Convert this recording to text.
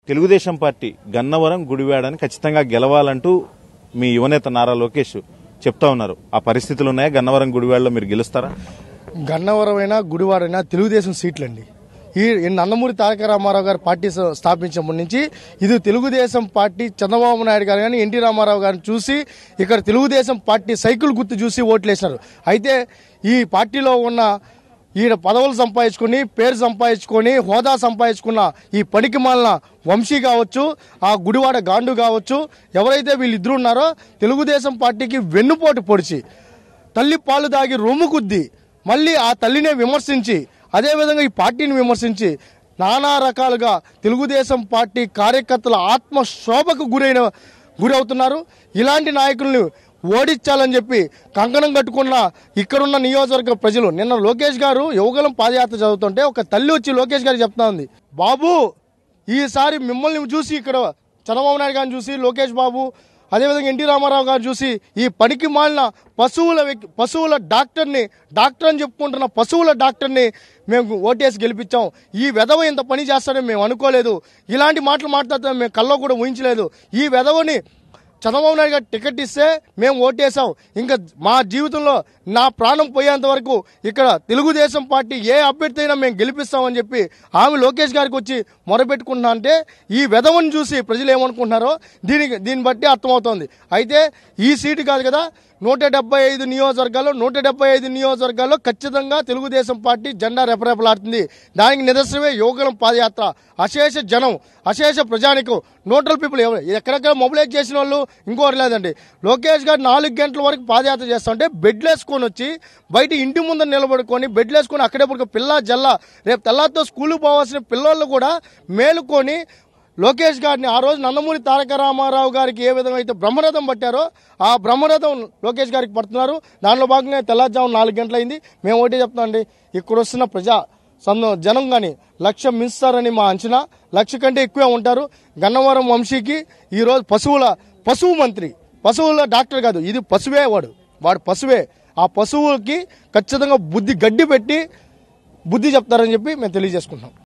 Telugu Desam party Gannavaram గుడివాడని ఖచ్చితంగా గెలవాలంటూ మీ యువనేత నారా లోకేష్ చెప్తా ఉన్నారు ఆ పరిస్థితులు ఉన్నాయా గన్నవరం గుడివాడలో మీరు గెలుస్తారా గన్నవరమైనా గుడివాడైనా తెలుగుదేశం సీట్లండి ఈ ఈ నందమూరి తారక రామారావు గారు పార్టీ స- స్థాపించినప్పటి నుంచి ఇది తెలుగుదేశం పార్టీ చంద్రబాబు నాయుడు గారు కానీ ఎన్టీ రామారావు గారిని చూసి ఇక్కడ తెలుగుదేశం పార్టీ సైకిల్ గుర్తు చూసి ఓట్లేసినారు అయితే ఈ పార్టీలో ఉన్న ఈయన పదవులు సంపాదించుకొని పేరు సంపాదించుకొని హోదా సంపాదించుకున్న ఈ పనికి మాలిన వంశీ కావచ్చు ఆ గుడివాడ గాండు కావచ్చు ఎవరైతే వీళ్ళిద్దరు ఉన్నారో తెలుగుదేశం పార్టీకి వెన్నుపోటు పొడిచి తల్లి పాలు దాగి రొమ్ము కుద్ది మళ్ళీ ఆ తల్లినే విమర్శించి అదేవిధంగా ఈ పార్టీని విమర్శించి నానా రకాలుగా తెలుగుదేశం పార్టీ కార్యకర్తల ఆత్మశోభకు గురైన గురవుతున్నారు ఇలాంటి నాయకుల్ని ఓడించాలని చెప్పి కంకణం కట్టుకున్న ఇక్కడున్న నియోజకవర్గ ప్రజలు నిన్న లోకేష్ గారు యువగలం పాదయాత్ర చదువుతుంటే ఒక తల్లి వచ్చి లోకేష్ గారు చెప్తా ఉంది బాబు ఈసారి మిమ్మల్ని చూసి ఇక్కడ చంద్రబాబు నాయుడు గారిని చూసి లోకేష్ బాబు అదేవిధంగా ఎన్టీ రామారావు గారు చూసి ఈ పనికి మాలిన పశువుల వ్యక్- పశువుల డాక్టర్ని డాక్టర్ అని చెప్పుకుంటున్న పశువుల డాక్టర్ని మేము ఓటేసి గెలిపించాం ఈ వెధవ ఇంత పని చేస్తాడని మేము అనుకోలేదు ఇలాంటి మాటలు మాట్లాడతాం మేము కల్లో కూడా ఊహించలేదు ఈ వెధవని చంద్రబాబు నాయుడు గారు టికెట్ ఇస్తే మేము ఓటేసాం ఇంకా మా జీవితంలో నా ప్రాణం పోయేంత వరకు ఇక్కడ తెలుగుదేశం పార్టీ ఏ అభ్యర్థి అయినా మేము గెలిపిస్తామని చెప్పి ఆమె లోకేష్ గారికి వచ్చి మొరపెట్టుకుంటున్నా అంటే ఈ వెధవని చూసి ప్రజలు ఏమనుకుంటున్నారో దీనికి దీన్ని బట్టి అర్థమవుతోంది అయితే ఈ సీటు కాదు కదా నూట డెబ్బై ఐదు నియోజకవర్గాల్లో నూట డెబ్బై ఐదు నియోజకవర్గాల్లో ఖచ్చితంగా తెలుగుదేశం పార్టీ జెండా రెపరెపలాడుతుంది దానికి నిదర్శనమే యువకులం పాదయాత్ర అశేష జనం అశేష ప్రజానికం న్యూట్రల్ పీపుల్ ఎవరు ఎక్కడెక్కడ మొబిలైజ్ చేసిన వాళ్ళు ఇంకోటి లేదండి లోకేష్ గారు నాలుగు గంటల వరకు పాదయాత్ర చేస్తుంటే బెడ్లు వేసుకొని వచ్చి బయట ఇంటి ముందు నిలబడుకొని బెడ్లు వేసుకొని అక్కడే పడుకో పిల్ల జల్ల రేపు తెల్లారితో స్కూల్కి పోవాల్సిన పిల్లలు కూడా మేలుకొని లోకేష్ గారిని ఆ రోజు నందమూరి తారక రామారావు గారికి ఏ విధంగా అయితే బ్రహ్మరథం పట్టారో ఆ బ్రహ్మరథం లోకేష్ గారికి పడుతున్నారు దానిలో భాగంగా తెల్లారుజాము నాలుగు గంటలైంది మేము ఒకటే చెప్తామండి ఇక్కడ వస్తున్న ప్రజా సంద జనం కానీ లక్ష మించుతారని మా అంచనా లక్ష కంటే ఎక్కువే ఉంటారు గన్నవరం వంశీకి ఈరోజు పశువుల పశువు మంత్రి పశువుల డాక్టర్ కాదు ఇది పశువే వాడు వాడు పశువే ఆ పశువులకి ఖచ్చితంగా బుద్ధి గడ్డి పెట్టి బుద్ధి చెప్తారని చెప్పి మేము తెలియజేసుకుంటాం